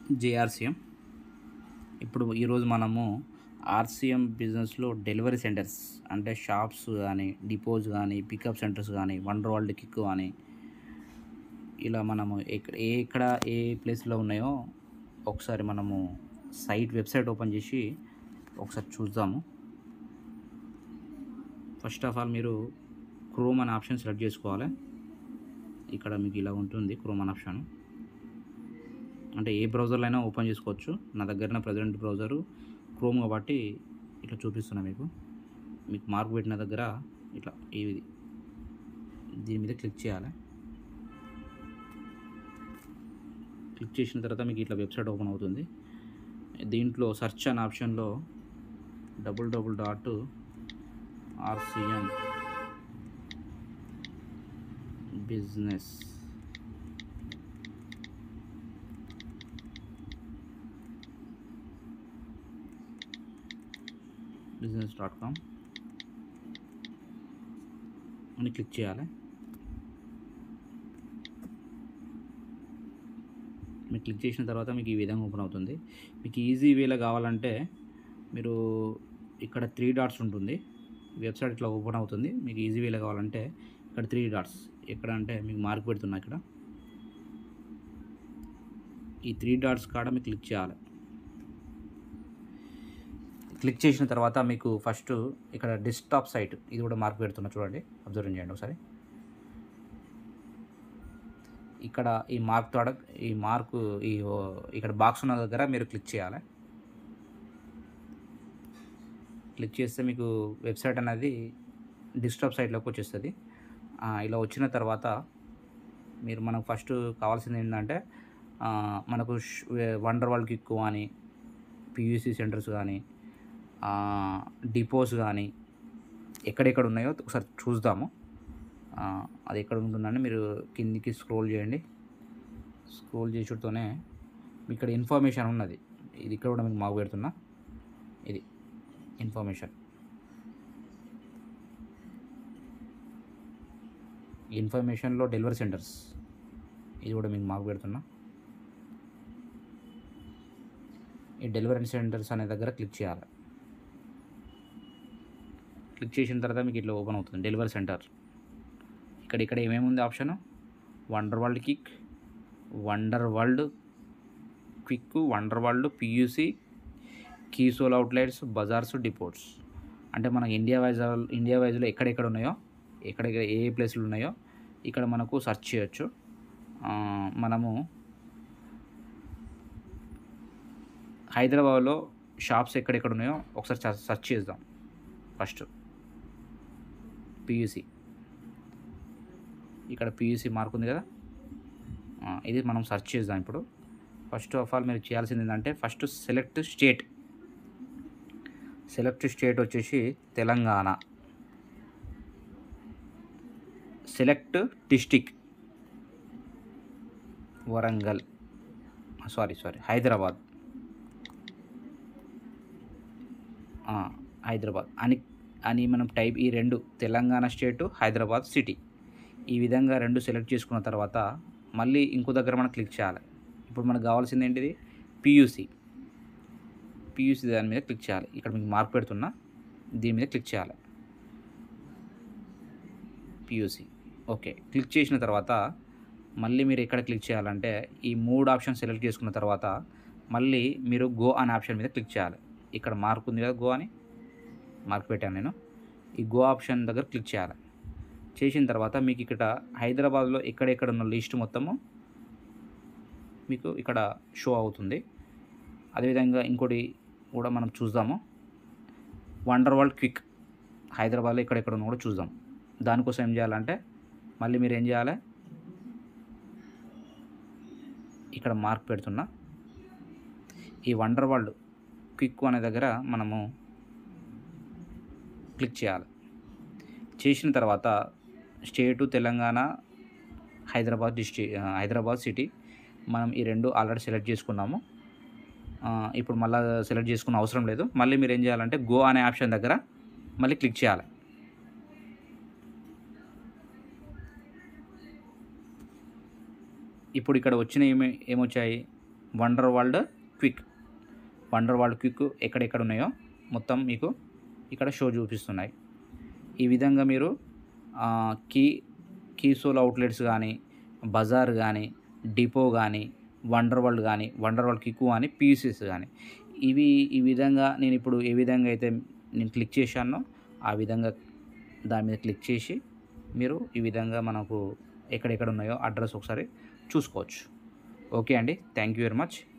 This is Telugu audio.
జేఆర్సీఎం ఇప్పుడు ఈరోజు మనము ఆర్సీఎం బిజినెస్లో డెలివరీ సెంటర్స్ అంటే షాప్స్ కానీ డిపోస్ కానీ పికప్ సెంటర్స్ కానీ వండర్ వరల్డ్ కిక్ కానీ ఇలా మనము ఎక్కడ ఏ ఎక్కడ ఏ ప్లేస్లో ఉన్నాయో ఒకసారి మనము సైట్ వెబ్సైట్ ఓపెన్ చేసి ఒకసారి చూద్దాము ఫస్ట్ ఆఫ్ ఆల్ మీరు క్రోమ్ అనే ఆప్షన్ సెలెక్ట్ చేసుకోవాలి ఇక్కడ మీకు ఇలా ఉంటుంది క్రోమ్ అనే ఆప్షన్ అంటే ఏ బ్రౌజర్లో అయినా ఓపెన్ చేసుకోవచ్చు నా దగ్గర ప్రజెంట్ బ్రౌజరు క్రోమ్ కాబట్టి ఇట్లా చూపిస్తున్నా మీకు మీకు మార్క్ పెట్టిన దగ్గర ఇట్లా ఇది దీని మీద క్లిక్ చేయాలి క్లిక్ చేసిన తర్వాత మీకు ఇట్లా వెబ్సైట్ ఓపెన్ అవుతుంది దీంట్లో సెర్చ్ అనే ఆప్షన్లో double double dot RCM business business dot com అని క్లిక్ చేయాలి మీరు క్లిక్ చేసిన తర్వాత మీకు ఈ విధంగా ఓపెన్ అవుతుంది మీకు ఈజీ వేలో కావాలంటే మీరు ఇక్కడ త్రీ డాట్స్ ఉంటుంది వెబ్సైట్ ఇట్లా ఓపెన్ అవుతుంది మీకు ఈజీ వేలో కావాలంటే ఇక్కడ త్రీ డాట్స్ ఎక్కడ అంటే మీకు మార్క్ పెడుతున్నా ఇక్కడ ఈ త్రీ డాట్స్ కాడ మీకు క్లిక్ చేయాలి క్లిక్ చేసిన తర్వాత మీకు ఫస్ట్ ఇక్కడ డెస్క్టాప్ సైట్ ఇది కూడా మార్క్ పెడుతున్నా చూడండి అబ్జర్వ్ చేయండి ఒకసారి ఇక్కడ ఈ మార్క్ తోడ ఈ మార్కు ఈ ఓ- ఇక్కడ బాక్స్ ఉన్న దగ్గర మీరు క్లిక్ చేయాలి క్లిక్ చేస్తే మీకు వెబ్సైట్ అనేది డెస్క్టాప్ సైట్లోకి వచ్చేస్తుంది ఆ, ఇలా వచ్చిన తర్వాత మీరు మనకు ఫస్ట్ కావాల్సింది ఏంటంటే ఆ, మనకు ష్- వండర్ వరల్డ్ కిక్ కానీ పియూసీ సెంటర్స్ కానీ డిపోస్ కానీ ఎక్కడెక్కడ ఉన్నాయో ఒకసారి చూద్దాము ఆ, అది ఎక్కడ ఉంటుందంటే మీరు కిందికి స్క్రోల్ చేయండి స్క్రోల్ చేసుడుతోనే మీకు ఇక్కడ ఇన్ఫర్మేషన్ ఉన్నది ఇది ఇక్కడ కూడా మీకు మాకు పెడుతున్నా ఇది ఇన్ఫర్మేషన్ ఇన్ఫర్మేషన్లో డెలివరీ సెంటర్స్ ఇది కూడా మీకు మాకు పెడుతున్నా ఈ డెలివరీ సెంటర్స్ అనే దగ్గర క్లిక్ చేయాలి క్లిక్ చేసిన తర్వాత మీకు ఇట్లా ఓపెన్ అవుతుంది డెలివరీ సెంటర్ ఇక్కడ ఇక్కడ ఏమేమి ఉంది option wonder world quick wonder world quick wonder world PUC కీసోల్ అవుట్లెట్స్ బజార్స్ డిపోట్స్ అంటే మనకి ఇండియా వైజ్ ఇండియా వైజ్లో ఎక్కడెక్కడ ఉన్నాయో ఎక్కడెక్కడ ఏ ఏ ప్లేస్లు ఉన్నాయో ఇక్కడ మనకు సెర్చ్ చేయొచ్చు ఆ, మనము హైదరాబాద్లో షాప్స్ ఎక్కడెక్కడ ఉన్నాయో ఒకసారి సెర్చ్ చేద్దాం ఫస్ట్ పియూసి ఇక్కడ పియూసి మార్క్ ఉంది కదా ఆ, ఇది మనం సెర్చ్ చేద్దాం ఇప్పుడు ఫస్ట్ ఆఫ్ ఆల్ మీరు చేయాల్సింది ఏంటంటే first select state select state వచ్చేసి Telangana select district Warangal sorry sorry Hyderabad ఆ, హైదరాబాద్ అని అని మనం టైప్ ఈ రెండు తెలంగాణ స్టేటు హైదరాబాద్ సిటీ ఈ విధంగా రెండు సెలెక్ట్ చేసుకున్న తర్వాత మళ్ళీ ఇంకో దగ్గర మనం క్లిక్ చేయాలి ఇప్పుడు మనకు కావాల్సింది ఏంటిది పియూసి పియూసి దాని మీద క్లిక్ చేయాలి ఇక్కడ మీకు మార్క్ పెడుతున్నా దీని మీద క్లిక్ చేయాలి పియూసి ఓకే క్లిక్ చేసిన తర్వాత మళ్ళీ మీరు ఎక్కడ క్లిక్ చేయాలంటే ఈ మూడు ఆప్షన్ సెలెక్ట్ చేసుకున్న తర్వాత మళ్ళీ మీరు గో అనే ఆప్షన్ మీద క్లిక్ చేయాలి ఇక్కడ మార్క్ ఉంది కదా గో అని మార్క్ పెట్టాను నేను ఈ గో ఆప్షన్ దగ్గర క్లిక్ చేయాలి చేసిన తర్వాత మీకు ఇక్కడ హైదరాబాద్లో ఎక్కడెక్కడ ఉన్న లిస్ట్ మొత్తము మీకు ఇక్కడ షో అవుతుంది అదేవిధంగా ఇంకోటి కూడా మనం చూద్దాము వండర్ వరల్డ్ క్విక్ హైదరాబాద్లో ఎక్కడెక్కడ ఉన్నా కూడా చూద్దాం దానికోసం ఏం చేయాలంటే మళ్ళీ మీరు ఏం చేయాలి ఇక్కడ మార్క్ పెడుతున్నా ఈ వండర్ వరల్డ్ క్విక్ అనే దగ్గర మనము క్లిక్ చేయాలి చేసిన తర్వాత state Telangana Hyderabad district Hyderabad city మనం ఈ రెండు ఆల్రెడీ సెలెక్ట్ చేసుకున్నాము ఆ, ఇప్పుడు మళ్ళీ సెలెక్ట్ చేసుకున్న అవసరం లేదు మళ్ళీ మీరు ఏం చేయాలంటే గో అనే ఆప్షన్ దగ్గర మళ్ళీ క్లిక్ చేయాలి ఇప్పుడు ఇక్కడ వచ్చిన ఏమి ఏమొచ్చాయి wonder world quick wonder world quick ఎక్కడెక్కడ ఉన్నాయో మొత్తం మీకు ఇక్కడ షో చూపిస్తున్నాయి ఈ విధంగా మీరు ఆ, కీ కీసోల్ అవుట్లెట్స్ కానీ బజార్ కానీ డిపో కానీ వండర్ వరల్డ్ కానీ వండర్ వరల్డ్ కిక్కు కానీ పీసెస్ కానీ ఇవి ఈ విధంగా నేను ఇప్పుడు ఏ విధంగా అయితే నేను క్లిక్ చేశానో ఆ విధంగా దాని మీద క్లిక్ చేసి మీరు ఈ విధంగా మనకు ఎక్కడెక్కడ ఉన్నాయో అడ్రస్ ఒకసారి చూసుకోవచ్చు ఓకే అండి థ్యాంక్ యూ వెరీ మచ్